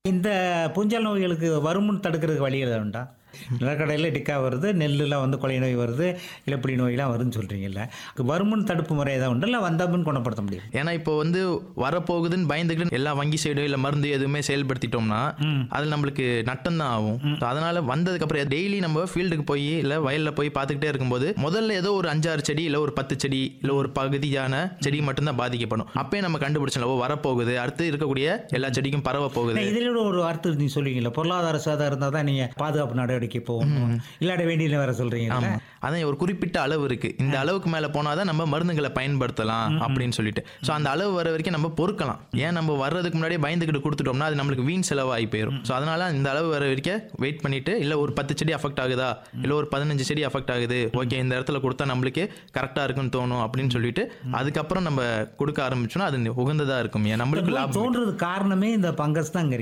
இந்த பூஞ்சல் நோய்களுக்கு வருமுன் தடுக்கிறதுக்கு வழி எதாவது உண்டா நிலக்கடையில் டிக்கா வருது நெல்லுலாம் வந்து கொலை நோய் வருது இழப்பிடி நோயெலாம் வருதுன்னு சொல்கிறீங்கல்ல வருமுன் தடுப்பு முறை ஏதாவது உண்டு இல்லை வந்த பின் குணப்படுத்த முடியும் ஏன்னா இப்போ வந்து வரப்போகுதுன்னு பயந்துக்கிட்டு எல்லா வங்கி சைடோ இல்லை மருந்து எதுவுமே செயல்படுத்திட்டோம்னா அது நம்மளுக்கு நட்டம் தான் ஆகும் So அதனால வந்ததுக்கப்புறம் டெய்லி நம்ம ஃபீல்டுக்கு போய் இல்லை வயலில் போய் பார்த்துக்கிட்டே இருக்கும்போது முதல்ல ஏதோ ஒரு அஞ்சாறு செடி இல்லை ஒரு பத்து செடி இல்லை ஒரு பகுதியான செடி மட்டும்தான் பாதிக்கப்படும் அப்பயே நம்ம கண்டுபிடிச்சோம் ஓ வரப்போகுது அடுத்து இருக்கக்கூடிய எல்லா செடிக்கும் பரவ போகுது இதில் ஒரு வார்த்தை நீங்கள் சொல்லுவீங்களா பொருளாதார சாதம் இருந்தால் தான் நீங்கள் பாதுகாப்பு நடவடிக்கை போகணும் இல்லாட வேண்டிய வேற சொல்கிறீங்களா அதான் ஒரு குறிப்பிட்ட அளவு இருக்கு இந்த அளவுக்கு மேல போனாதான் நம்ம மருந்துகளை பயன்படுத்தலாம் அப்படின்னு சொல்லிட்டு ஸோ அந்த அளவு வர வரைக்கும் நம்ம பொறுக்கலாம் ஏன் நம்ம வர்றதுக்கு முன்னாடியே பயந்துக்கிட்டு கொடுத்துட்டோம்னா அது நம்மளுக்கு வீண் செலவாகி போயிடும் ஸோ அதனால இந்த அளவு வர வரைக்கும் வெயிட் பண்ணிட்டு இல்லை ஒரு பத்து செடி அஃபெக்ட் ஆகுதா இல்லை ஒரு பதினஞ்சு செடி அஃபெக்ட் ஆகுது ஓகே இந்த இடத்துல கொடுத்தா நம்மளுக்கு கரெக்டாக இருக்குன்னு தோணும் அப்படின்னு சொல்லிட்டு அதுக்கப்புறம் நம்ம கொடுக்க ஆரம்பிச்சோம்னா அது உகந்ததா இருக்கும் ஏன் நம்மளுக்கு லாபம் தோன்றதுக்கு காரணமே இந்த பங்கஸ் தான்